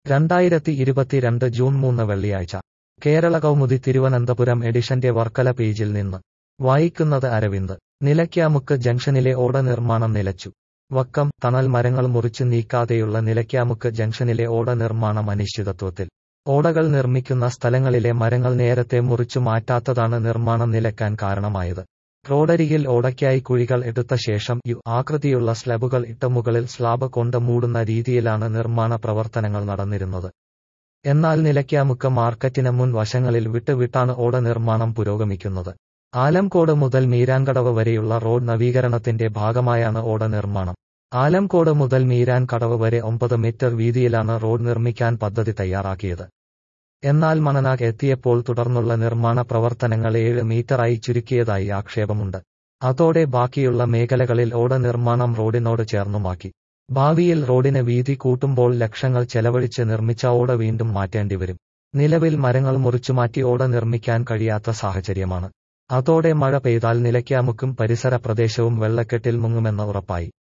രണ്ടായിരത്തി ഇരുപത്തിരണ്ട് ജൂൺ മൂന്ന് വെള്ളിയാഴ്ച കേരള കൗമുദി തിരുവനന്തപുരം എഡിഷന്റെ വർക്കല പേജിൽ നിന്ന് വായിക്കുന്നത് അരവിന്ദ് നിലയ്ക്കാമുക്ക് ജംഗ്ഷനിലെ ഓട നിർമ്മാണം നിലച്ചു വക്കം തണൽ മരങ്ങൾ മുറിച്ചു നീക്കാതെയുള്ള നിലയ്ക്കാമുക്ക് ജംഗ്ഷനിലെ ഓട നിർമ്മാണം അനിശ്ചിതത്വത്തിൽ ഓടകൾ നിർമ്മിക്കുന്ന സ്ഥലങ്ങളിലെ മരങ്ങൾ നേരത്തെ മുറിച്ചു മാറ്റാത്തതാണ് നിർമ്മാണം നിലയ്ക്കാൻ കാരണമായത് റോഡരികിൽ ഓടയ്ക്കായി കുഴികൾ എടുത്ത ശേഷം യു ആകൃതിയുള്ള സ്ലബുകൾ ഇട്ട മുകളിൽ സ്ലാബ് കൊണ്ട് മൂടുന്ന രീതിയിലാണ് നിർമ്മാണ പ്രവർത്തനങ്ങൾ നടന്നിരുന്നത് എന്നാൽ നിലയ്ക്കാമുക്ക് മാർക്കറ്റിന് മുൻ വശങ്ങളിൽ വിട്ടുവിട്ടാണ് ഓട നിർമ്മാണം പുരോഗമിക്കുന്നത് ആലംകോട് മുതൽ മീരാൻകടവ് വരെയുള്ള റോഡ് നവീകരണത്തിന്റെ ഭാഗമായാണ് ഓട നിർമ്മാണം ആലംകോട് മുതൽ മീരാൻ കടവ് വരെ ഒമ്പത് മീറ്റർ വീതിയിലാണ് റോഡ് നിർമ്മിക്കാൻ പദ്ധതി തയ്യാറാക്കിയത് എന്നാൽ മണനാഗ് എത്തിയപ്പോൾ തുടർന്നുള്ള നിർമ്മാണ പ്രവർത്തനങ്ങൾ ഏഴ് മീറ്ററായി ചുരുക്കിയതായി ആക്ഷേപമുണ്ട് അതോടെ ബാക്കിയുള്ള മേഖലകളിൽ ഓട നിർമ്മാണം റോഡിനോട് ചേർന്നുമാക്കി ഭാവിയിൽ റോഡിന് വീതി കൂട്ടുമ്പോൾ ലക്ഷങ്ങൾ ചെലവഴിച്ച് നിർമ്മിച്ച ഓട വീണ്ടും മാറ്റേണ്ടിവരും നിലവിൽ മരങ്ങൾ മുറിച്ചുമാറ്റി ഓട നിർമ്മിക്കാൻ കഴിയാത്ത സാഹചര്യമാണ് അതോടെ മഴ പെയ്താൽ നിലയ്ക്കാമുക്കും പരിസര പ്രദേശവും വെള്ളക്കെട്ടിൽ മുങ്ങുമെന്ന് ഉറപ്പായി